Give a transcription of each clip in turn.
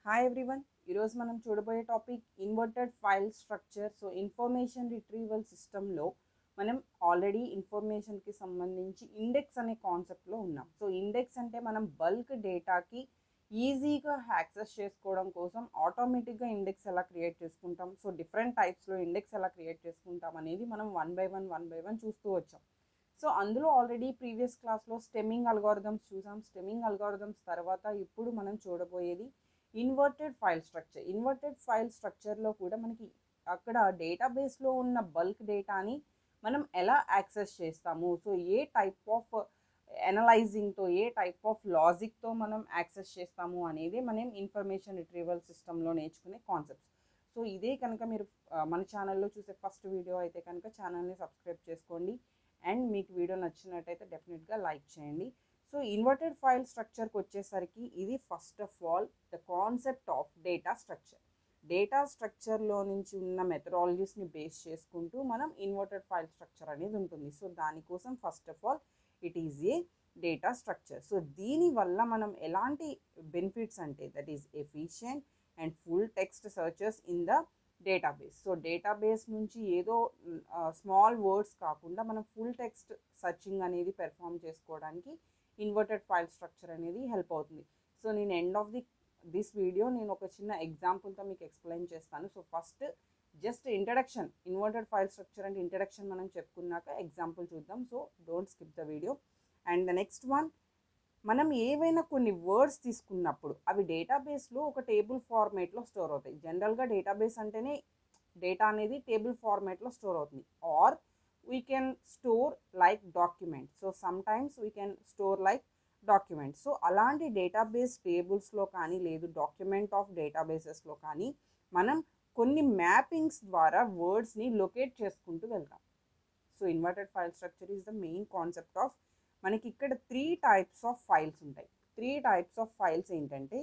hi everyone ఈరోజు మనం చూడబోయే topic inverted file structure so information retrieval సిస్టంలో మనం ఆల్రెడీ ఇన్ఫర్మేషన్కి సంబంధించి ఇండెక్స్ అనే కాన్సెప్ట్లో ఉన్నాం సో ఇండెక్స్ అంటే మనం బల్క్ డేటాకి ఈజీగా యాక్సెస్ చేసుకోవడం కోసం ఆటోమేటిక్గా ఇండెక్స్ ఎలా క్రియేట్ చేసుకుంటాం సో డిఫరెంట్ టైప్స్లో ఇండెక్స్ ఎలా క్రియేట్ చేసుకుంటాం అనేది మనం one by one one by one చూస్తూ వచ్చాం సో అందులో ఆల్రెడీ ప్రీవియస్ క్లాస్లో స్టెమ్మింగ్ అల్గోరిథమ్స్ చూసాం స్టెమ్మింగ్ అల్గోరిథమ్స్ తర్వాత ఇప్పుడు మనం చూడబోయేది inverted file structure inverted file స్ట్రక్చర్లో కూడా మనకి అక్కడ డేటాబేస్లో ఉన్న బల్క్ డేటాని మనం ఎలా యాక్సెస్ చేస్తాము సో ఏ టైప్ ఆఫ్ ఎనలైజింగ్తో ఏ టైప్ ఆఫ్ లాజిక్తో మనం యాక్సెస్ చేస్తాము అనేది మనం ఇన్ఫర్మేషన్ రిట్రీవల్ సిస్టంలో నేర్చుకునే కాన్సెప్ట్స్ సో ఇదే కనుక మీరు ఆ, మన ఛానల్లో చూసే ఫస్ట్ వీడియో అయితే కనుక ఛానల్ని సబ్స్క్రైబ్ చేసుకోండి అండ్ మీకు వీడియో నచ్చినట్టయితే డెఫినెట్గా లైక్ చేయండి సో ఇన్వర్టెడ్ ఫైల్ స్ట్రక్చర్కి వచ్చేసరికి ఇది first of all the concept of data structure data స్ట్రక్చర్లో నుంచి ఉన్న మెథడాలజీస్ని బేస్ చేసుకుంటూ మనం ఇన్వర్టెడ్ ఫైల్ స్ట్రక్చర్ అనేది ఉంటుంది సో దానికోసం first of all it is a data structure so దీనివల్ల మనం ఎలాంటి బెనిఫిట్స్ అంటే that is efficient and full text searches in the database so database నుంచి ఏదో స్మాల్ వర్డ్స్ కాకుండా మనం ఫుల్ టెక్స్ట్ సర్చింగ్ అనేది పెర్ఫామ్ చేసుకోవడానికి ఇన్వర్టెడ్ ఫైల్ స్ట్రక్చర్ అనేది హెల్ప్ అవుతుంది సో నేను end of the this video నేను ఒక చిన్న ఎగ్జాంపుల్తో మీకు ఎక్స్ప్లెయిన్ చేస్తాను so first just introduction inverted file structure అంటే ఇంట్రడక్షన్ మనం చెప్పుకున్నాక ఎగ్జాంపుల్ చూద్దాం so don't skip the video and the next one మనం ఏవైనా కొన్ని వర్డ్స్ తీసుకున్నప్పుడు అవి డేటాబేస్లో ఒక టేబుల్ ఫార్మేట్లో స్టోర్ అవుతాయి జనరల్గా డేటాబేస్ అంటేనే డేటా అనేది టేబుల్ ఫార్మేట్లో స్టోర్ అవుతుంది or we can store like document so some times we can store like document so అలాంటి డేటాబేస్ టేబుల్స్లో కానీ లేదు డాక్యుమెంట్ ఆఫ్ డేటాబేసెస్లో కానీ మనం కొన్ని మ్యాపింగ్స్ ద్వారా వర్డ్స్ని లొకేట్ చేసుకుంటూ వెళ్తాం so inverted file structure is the main concept of మనకి ఇక్కడ త్రీ టైప్స్ ఆఫ్ ఫైల్స్ ఉంటాయి త్రీ టైప్స్ ఆఫ్ ఫైల్స్ ఏంటంటే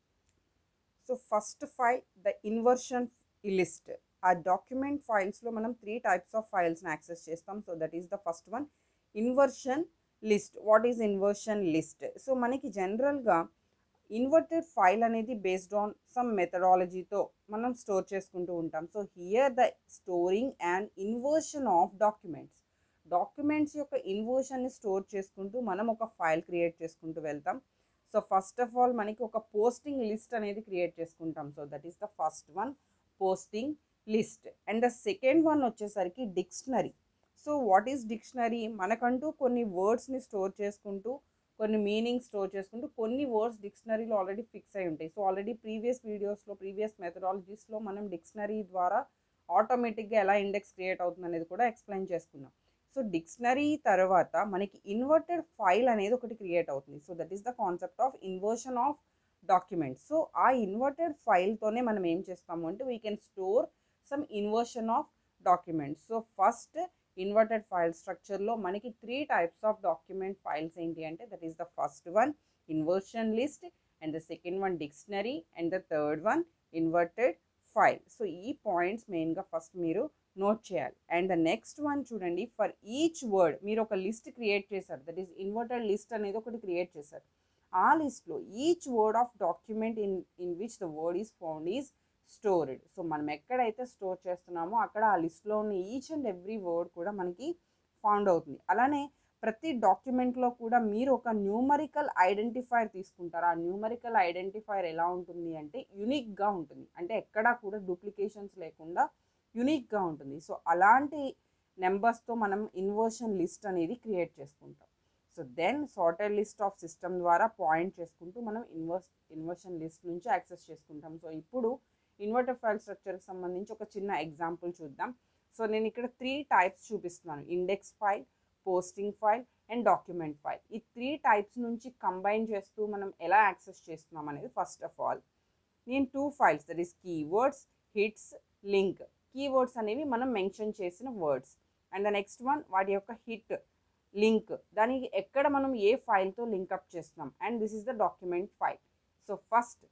so first file the inversion list ఆ డాక్యుమెంట్ ఫైల్స్లో మనం త్రీ టైప్స్ ఆఫ్ ఫైల్స్ని యాక్సెస్ చేస్తాం so that is the first one inversion list what is inversion list so మనకి జనరల్గా inverted file అనేది బేస్డ్ ఆన్ సమ్ మెథడాలజీతో మనం స్టోర్ చేసుకుంటూ ఉంటాం so here the storing and inversion of documents documents యొక్క ఇన్వర్షన్ని స్టోర్ చేసుకుంటూ మనం ఒక ఫైల్ క్రియేట్ చేసుకుంటూ వెళ్తాం సో ఫస్ట్ ఆఫ్ ఆల్ మనకి ఒక పోస్టింగ్ లిస్ట్ అనేది క్రియేట్ చేసుకుంటాం so that is the first one posting list and the second one వచ్చేసరికి dictionary so what is dictionary మనకంటూ కొన్ని వర్డ్స్ని స్టోర్ చేసుకుంటూ కొన్ని మీనింగ్ స్టోర్ చేసుకుంటూ కొన్ని వర్డ్స్ డిక్షనరీలో ఆల్రెడీ ఫిక్స్ అయి ఉంటాయి సో ఆల్రెడీ ప్రీవియస్ వీడియోస్లో ప్రీవియస్ మెథడాలజీస్లో మనం డిక్షనరీ ద్వారా ఆటోమేటిక్గా ఎలా ఇండెక్స్ క్రియేట్ అవుతుంది అనేది కూడా ఎక్స్ప్లెయిన్ చేసుకున్నాం సో డిక్షనరీ తర్వాత మనకి ఇన్వర్టెడ్ ఫైల్ అనేది ఒకటి క్రియేట్ అవుతుంది so that is the concept of inversion of documents so ఆ ఇన్వర్టెడ్ ఫైల్తోనే మనం ఏం చేస్తాము అంటే we can store some inversion of documents so first inverted file స్ట్రక్చర్లో మనకి three types of document files ఏంటి అంటే that is the first one inversion list and the second one dictionary and the third one inverted file so ఈ points మెయిన్గా first మీరు note చేయాలి and the next one చూడండి for each word మీరు ఒక list create చేశారు that is inverted list అనేది ఒకటి క్రియేట్ చేశారు ఆ లిస్ట్లో each word of document in in which the word is found is stored so మనం ఎక్కడైతే స్టోర్ చేస్తున్నామో అక్కడ ఆ లిస్ట్లో ఉన్న ఈచ్ అండ్ ఎవ్రీ వర్డ్ కూడా మనకి ఫౌండ్ అవుతుంది అలానే ప్రతి డాక్యుమెంట్లో కూడా మీరు ఒక న్యూమరికల్ ఐడెంటిఫైర్ తీసుకుంటారు ఆ న్యూమరికల్ ఐడెంటిఫైర్ ఎలా ఉంటుంది అంటే యునిక్గా ఉంటుంది అంటే ఎక్కడా కూడా డూప్లికేషన్స్ లేకుండా యునిక్గా ఉంటుంది సో అలాంటి నెంబర్స్తో మనం ఇన్వర్షన్ లిస్ట్ అనేది క్రియేట్ చేసుకుంటాం so then sorted list of system ద్వారా పాయింట్ చేసుకుంటూ మనం ఇన్వర్స్ ఇన్వర్షన్ లిస్ట్ నుంచి యాక్సెస్ చేసుకుంటాం సో ఇప్పుడు ఇన్వర్టర్ ఫైల్ స్ట్రక్చర్కి సంబంధించి ఒక చిన్న ఎగ్జాంపుల్ చూద్దాం సో నేను ఇక్కడ త్రీ టైప్స్ చూపిస్తున్నాను index file posting file and document file ఈ త్రీ టైప్స్ నుంచి కంబైన్ చేస్తూ మనం ఎలా యాక్సెస్ చేస్తున్నాం అనేది ఫస్ట్ ఆఫ్ ఆల్ నేను two files that is keywords hits link keywords అనేవి మనం మెన్షన్ చేసిన words and the next one వాటి యొక్క హిట్ లింక్ దానికి ఎక్కడ మనం ఏ ఫైల్తో లింకప్ చేస్తున్నాం and this is the document file so first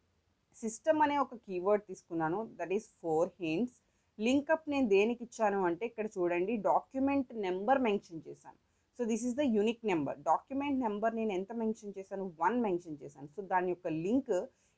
system అనే ఒక కీవర్డ్ తీసుకున్నాను that is four hints link up నేను దేనికి ఇచ్చాను అంటే ఇక్కడ చూడండి డాక్యుమెంట్ నెంబర్ మెన్షన్ చేశాను so this is the unique number document number నేను ఎంత మెన్షన్ చేశాను వన్ మెన్షన్ చేశాను సో దాని యొక్క లింక్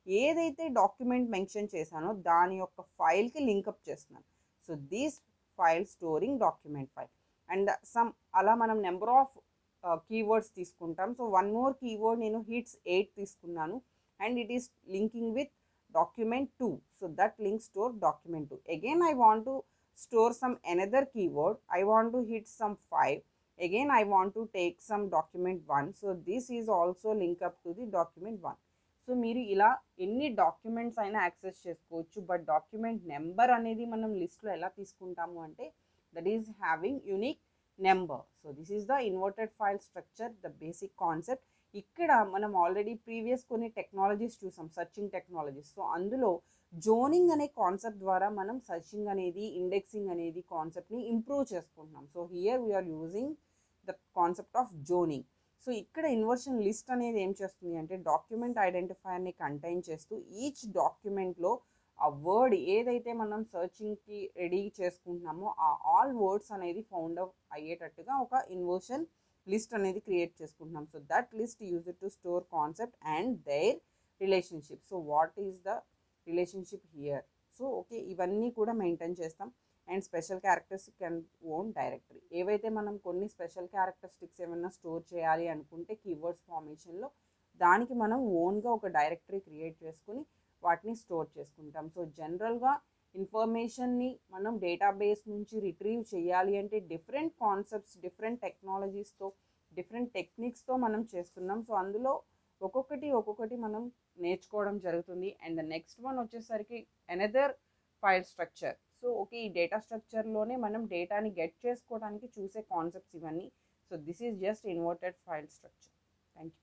ఏదైతే డాక్యుమెంట్ మెన్షన్ చేశానో దాని యొక్క ఫైల్కి లింకప్ చేస్తున్నాను so these file storing document file and some అలా మనం నెంబర్ ఆఫ్ కీవర్డ్స్ తీసుకుంటాం సో వన్ మోర్ కీవర్డ్ నేను హిట్స్ ఎయిట్ తీసుకున్నాను and it is linking with document 2 so that link store document 2 again i want to store some another keyword i want to hit some 5 again i want to take some document 1 so this is also link up to the document 1 so మీరు ఇలా ఎన్ని documents అయినా access చేసుకోవచ్చు but document number అనేది మనం లిస్ట్లో ఎలా తీసుకుంటాము అంటే that is having unique number so this is the inverted file structure the basic concept ఇక్కడ మనం ఆల్రెడీ ప్రీవియస్ కొన్ని టెక్నాలజీస్ చూసాం సర్చింగ్ టెక్నాలజీస్ సో అందులో జోనింగ్ అనే కాన్సెప్ట్ ద్వారా మనం సర్చింగ్ అనేది ఇండెక్సింగ్ అనేది కాన్సెప్ట్ని ఇంప్రూవ్ చేసుకుంటున్నాం so here we are using the concept of zoning so ఇక్కడ ఇన్వర్షన్ లిస్ట్ అనేది ఏం చేస్తుంది అంటే డాక్యుమెంట్ ఐడెంటిఫైర్ని కంటైన్ చేస్తూ ఈచ్ డాక్యుమెంట్లో ఆ వర్డ్ ఏదైతే మనం సర్చింగ్కి రెడీ చేసుకుంటున్నామో ఆ ఆల్ వర్డ్స్ అనేది ఫౌండ్ అయ్యేటట్టుగా ఒక ఇన్వర్షన్ లిస్ట్ అనేది క్రియేట్ చేసుకుంటున్నాం so that list use to store concept and their relationship so what is the relationship here so okay ఇవన్నీ కూడా మెయింటైన్ చేస్తాం and special characters can own directory ఏవైతే మనం కొన్ని స్పెషల్ క్యారెక్టరిస్టిక్స్ ఏమైనా స్టోర్ చేయాలి అనుకుంటే కీవర్డ్స్ ఫార్మేషన్లో దానికి మనం ఓన్గా ఒక డైరెక్టరీ క్రియేట్ చేసుకుని వాటిని స్టోర్ చేసుకుంటాం సో జనరల్గా ఇన్ఫర్మేషన్ని మనం డేటాబేస్ నుంచి రిట్రీవ్ చేయాలి అంటే డిఫరెంట్ కాన్సెప్ట్స్ డిఫరెంట్ టెక్నాలజీస్తో డిఫరెంట్ టెక్నిక్స్తో మనం చేస్తున్నాం సో అందులో ఒక్కొక్కటి ఒక్కొక్కటి మనం నేర్చుకోవడం జరుగుతుంది అండ్ ద నెక్స్ట్ వన్ వచ్చేసరికి another file structure so okay ఈ డేటా స్ట్రక్చర్లోనే మనం డేటాని గెట్ చేసుకోవడానికి చూసే కాన్సెప్ట్స్ ఇవన్నీ so this is just inverted file structure thank you